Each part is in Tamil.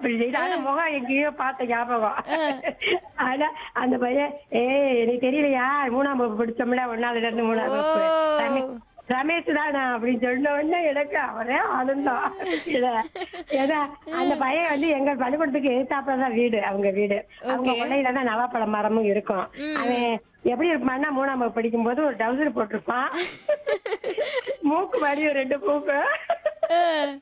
அப்படி செய்து அந்த முகம் எங்கேயோ பார்த்த ஞாபகம் ஆனா அந்த பையன் ஏய் எனக்கு தெரியலையா மூணாம் வகுப்பு படிச்சோம்ல ஒன்னாவதுல இருந்து மூணாம் வகுப்பு ஓ. ரமே- ரமேஷ் தானா அப்படின்னு சொன்ன உடனே எனக்கு அவரே ஆனந்தம் இல்ல. ஏன்னா அந்த பையன் வந்து எங்க பள்ளிக்கூடத்துக்கு எதிர்த்தாப்புல தான் வீடு அவங்க வீடு அவங்க Okay. கொள்ளையில தான் நவாப்பழ மரமும் இருக்கும் அவன் எப்படி இருப்பான்னா மூணாம் வகுப்பு படிக்கும் போது ஒரு டவுசர் போட்டிருப்பான் மூக்கு மாதிரி ஒரு ரெண்டு மூக்கு அஹ்,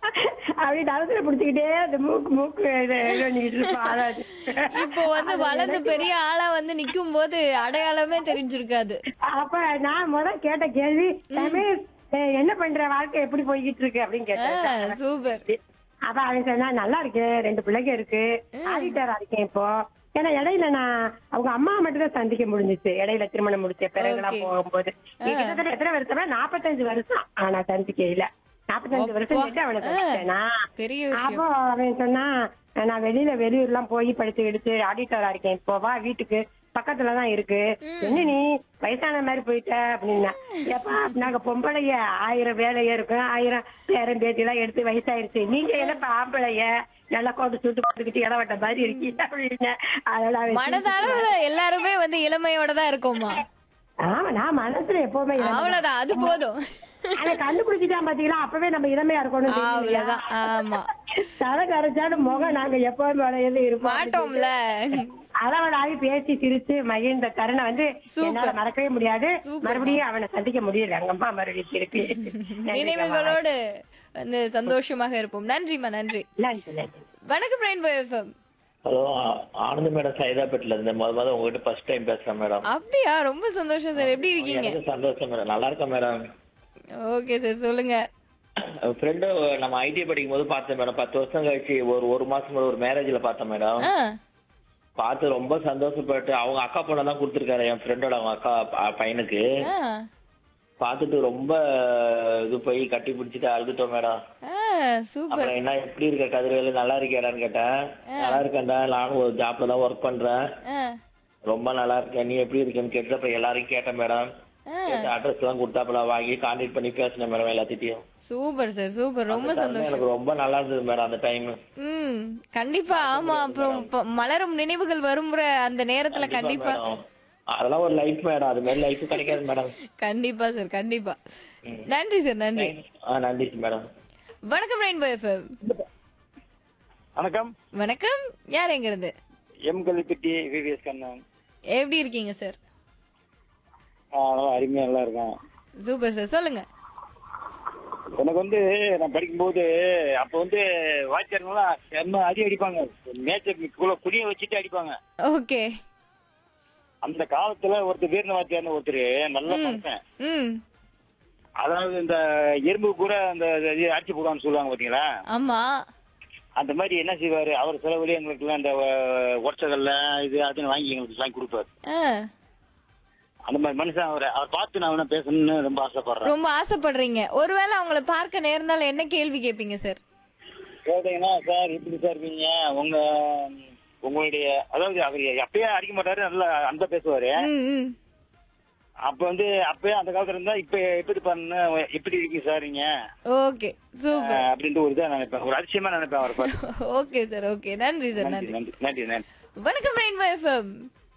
அப்படி டவுசரை பிடிச்சிக்கிட்டே அந்த மூக்கு மூக்கு இது இது பண்ணிக்கிட்டு இருப்பான் அதாவது. இப்போ வந்து வளர்ந்து பெரிய ஆளா வந்து நிக்கும் போது அடையாளமே தெரிஞ்சிருக்காது அப்ப நான் முத கேட்ட கேள்வி ரமேஷ் ஏய், என்ன பண்ற வாழ்க்கை எப்படி போய்கிட்டு இருக்கு அப்படின்னு கேட்டேன் அஹ், சூப்பர் அப்ப அவன் சொன்னா நல்லா இருக்கு ரெண்டு பிள்ளைங்க இருக்கு ஆடிட்டரா இருக்கேன் இப்போ ஏன்னா இடையில நான் அவங்க அம்மா மட்டும் தான் சந்திக்க முடிஞ்சுச்சு இடையில திருமணம் முடிச்ச பிறகுலாம் Okay. போகும்போது நீ கிட்டத்தட்ட எத்தனை வருஷம் நாற்பத்தஞ்சு வருஷம் ஆனா சந்திக்கையில நாற்பத்தஞ்சு வருஷம் கேட்டு அவனை சந்திச்சேனா பெரிய விஷயம் அப்போ அவன் சொன்னா நான் வெளியில வெளியூர்லாம் போய் படிச்சு எடுத்து ஆடிட்டரா இருக்கேன் இப்போ வா வீட்டுக்கு பக்கத்துலதான் இருக்கு என்ன நீ வயசான மாதிரி போயிட்ட அப்படின்னா எப்பா நாங்க பொம்பளைய ஆயிரம் வேலைய இருக்கும் ஆயிரம் பேரன் பேட்டி எல்லாம் எடுத்து வயசாயிருச்சு நீங்க என்னப்பா ஆம்பளைய நல்லா கோட்டு சுட்டு போட்டுக்கிட்டு இடவட்ட மாதிரி இருக்கீங்க அப்படின்னு அதோட அவன் மனதளவுல எல்லாருமே வந்து இளமையோட தான் இருக்கோமா ஆமா நான் மனசுல எப்பவுமே இளமை. அவ்வளவுதான் அது போதும் அதை கண்டுபிடிச்சிட்டான் பாத்தீங்களா அப்பவே நம்ம இளமையா இருக்கணும் அவ்வளவுதான் ஆமா தலை கரைச்சாலும் முகம் நாங்க எப்பவுமே வளையது இருப்போம் மாட்டோம்ல அளவலாகி பேசி சிரிச்சு மகிழ்ந்த தருணம் வந்து Super. என்னால மறக்கவே முடியாது Super. மறுபடியும் அவனை சந்திக்க முடியல எங்க அம்மா மறுபடியும் இருக்கு நினைவுகளோடு வந்து சந்தோஷமாக இருப்போம் நன்றிமா நன்றி நன்றி நன்றி வணக்கம் rainbow FM hello Anand madam சைதாப்பேட்டில் இருந்து முத முத உங்ககிட்ட ஃபர்ஸ்ட் டைம் பேசுறேன் மேடம் அப்படியா ரொம்ப சந்தோஷம் சார் எப்படி இருக்கீங்க எனக்கு சந்தோஷம் மேடம் நல்லா இருக்கேன் மேடம் ஓகே சார் சொல்லுங்க ஃப்ரெண்டு நம்ம ஐடி படிக்கும் போது பார்த்தேன் மேடம் பத்து வருஷம் கழிச்சு ஒரு ஒரு மாசம் முன்னாடி ஒரு மேரேஜ்ல பார்த்தேன் மேடம் ஆ, பார்த்து ரொம்ப சந்தோஷப்பட்டு அவங்க அக்கா பொண்ணை தான் கொடுத்துருக்காரு என் ஃப்ரெண்டோட அவங்க அக்கா ப- பையனுக்கு ஆ, பார்த்துட்டு ரொம்ப இது போய் கட்டி பிடிச்சிட்டு அழுதுட்டோம் மேடம் ஆ, சூப்பர் அப்புறம் என்ன எப்படி இருக்க கதிரவேலு நல்லா இருக்கியாடான்னு கேட்டேன் நல்லா இருக்கேன்டா நானும் ஒரு ஜாப்ல தான் ஒர்க் பண்றேன் ஆ, ரொம்ப நல்லா இருக்கேன் நீ எப்படி இருக்கேன்னு கேட்டு அப்புறம் எல்லாரையும் கேட்டேன் மேடம் ஆ, அட்ரஸ் எல்லாம் கொடுத்தாப்புல வாங்கி கான்டாக்ட் பண்ணி பேசினேன் மேடம் எல்லாத்திட்டையும் சூப்பர் சார் சூப்பர் ரொம்ப சந்தோஷம் எனக்கு ரொம்ப நல்லா இருந்தது மேடம் அந்த டைம் ம் கண்டிப்பா ஆமா அப்புறம் ப- மலரும் நினைவுகள் வரும்ற அந்த நேரத்துல கண்டிப்பா மேடம் அதெல்லாம் ஒரு லைஃப் மேடம் அது மாதிரி லைஃப் கிடைக்காது மேடம் கண்டிப்பா சார் கண்டிப்பா நன்றி சார் நன்றி ஆ நன்றி மேடம் வணக்கம் ரெயின்போ எஃப்எம் வணக்கம் வணக்கம் யார் எங்க இருந்து எம் கல்விப்பட்டி விவிஎஸ் கண்ணன் எப்படி இருக்கீங்க சார் ஆ, நல்லா அருமையா நல்லா இருக்கேன் சூப்பர் சார் சொல்லுங்க எனக்கு வந்து நான் படிக்கும்போது அப்ப வந்து வாத்தியாருங்களாம் செம்ம அடி அடிப்பாங்க மேய்ச்சல் குடிய வச்சுட்டு அடிப்பாங்க ஓகே அந்த காலத்துல ஒருத்தர் வீரன வாத்தியார்னு ஒருத்தர் நல்ல மனுஷன் ம் அதாவது இந்த எறும்பு கூட அந்த இது அடிச்சு போடுவான்னு சொல்லுவாங்க பாத்தீங்களா ஆமா அந்த மாதிரி என்ன செய்வாரு அவர் செலவுலயே எங்களுக்கு அந்த அஹ், உடச்சகல்ல இது அதுன்னு வாங்கி எங்களுக்கு வாங்கி கொடுப்பாரு ஆ, அந்த மாதிரி மனுஷன் அவர் அவர் பார்த்து நான் வேணா பேசணும்னு ரொம்ப ஆசைப்படுறேன் ரொம்ப ஆசைப்படுறீங்க ஒருவேளை அவங்கள பார்க்க நேர்ந்தாலும் என்ன கேள்வி கேட்பீங்க சார் கேட்டீங்கன்னா சார் இப்படி சார் இருக்கீங்க உங்க உங்களுடைய அதாவது அவர் அப்பயே அடிக்க மாட்டாரு நல்லா அந்த பேசுவாரு ம் ம் அப்ப வந்து அப்பயே அந்த காலத்துல இருந்தா இப்ப எப்படி பண்ண எப்படி இருக்கீங்க சார் நீங்க ஓகே சூப்பர் அஹ் அப்படின்ட்டு ஒரு இதா நினைப்பேன் ஒரு அதிசயமா நினைப்பேன் அவர் பார்த்து ஓகே சார் ஓகே நன்றி சார் நன்றி நன்றி நன்றி நன்றி நன்றி வணக்கம் ரெயின்போ எஃப்எம்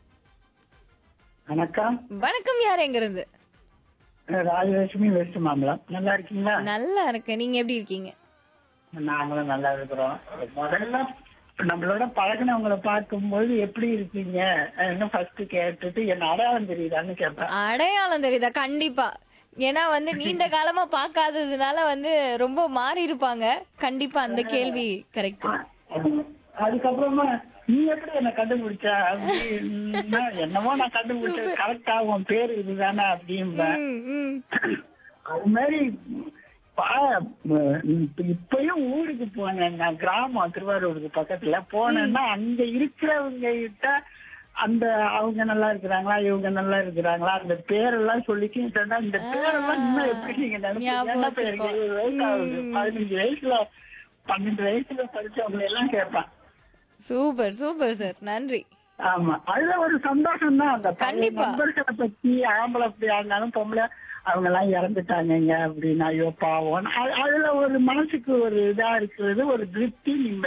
வணக்கம் வணக்கம் யார் எங்க இருந்து ராஜலட்சுமி வெஸ்ட் மாம்பலம் நல்லா இருக்கீங்களா நல்லா இருக்கேன் நீங்க எப்படி இருக்கீங்க நாங்களும் நல்லா இருக்கிறோம் முதல்ல நம்மளோட பழகினவங்கள பார்க்கும்போது எப்படி இருக்கீங்க இன்னும் ஃபர்ஸ்ட் கேட்டுட்டு என்ன அடையாளம் தெரியுதான்னு கேட்பேன் அடையாளம் தெரியுதா கண்டிப்பா ஏன்னா வந்து நீண்ட காலமா பார்க்காததுனால வந்து ரொம்ப மாறி இருப்பாங்க கண்டிப்பா அந்த கேள்வி கரெக்ட் அதுக்கப்புறமா நீ எப்படி என்ன கண்டுபிடிச்ச அப்படின்னா என்னமோ நான் கண்டுபிடிச்சது கரெக்டா உன் பேரு இதுதானே அப்படின்பேன் அது மாதிரி பா- இப்ப- இப்பயும் ஊருக்கு போனேன் நான் கிராமம் திருவாரூருக்கு பக்கத்துல போனேன்னா அங்க இருக்கிறவங்க கிட்ட அந்த அவங்க நல்லா இருக்கிறாங்களா இவங்க நல்லா இருக்கிறாங்களா அந்த பேரெல்லாம் சொல்லிட்டு சொன்னா இந்த பேரெல்லாம் இன்னும் எப்படி நீங்க நினைப்பீங்க ஞாபகம் என்ன பேருக்கு வச்சிருக்கோம். இருபது வயசு ஆகுது பதினஞ்சு வயசுல பன்னெண்டு வயசுல படிச்சவங்க எல்லாம் கேட்பேன் சூப்பர் சூப்பர் சார் நன்றி ஆமா அதுல ஒரு சந்தோஷம் தான் அந்த பழைய கண்டிப்பா. நண்பர்களை பத்தி ஆம்பளை அப்படியா இருந்தாலும் பொம்பளை அவங்க எல்லாம் இறந்துட்டாங்கங்க அப்படின்னு ஐயோ பாவம் அது- அதுல ஒரு மனசுக்கு ஒரு இதா இருக்கிறது ஒரு திருப்தி நிம்மதி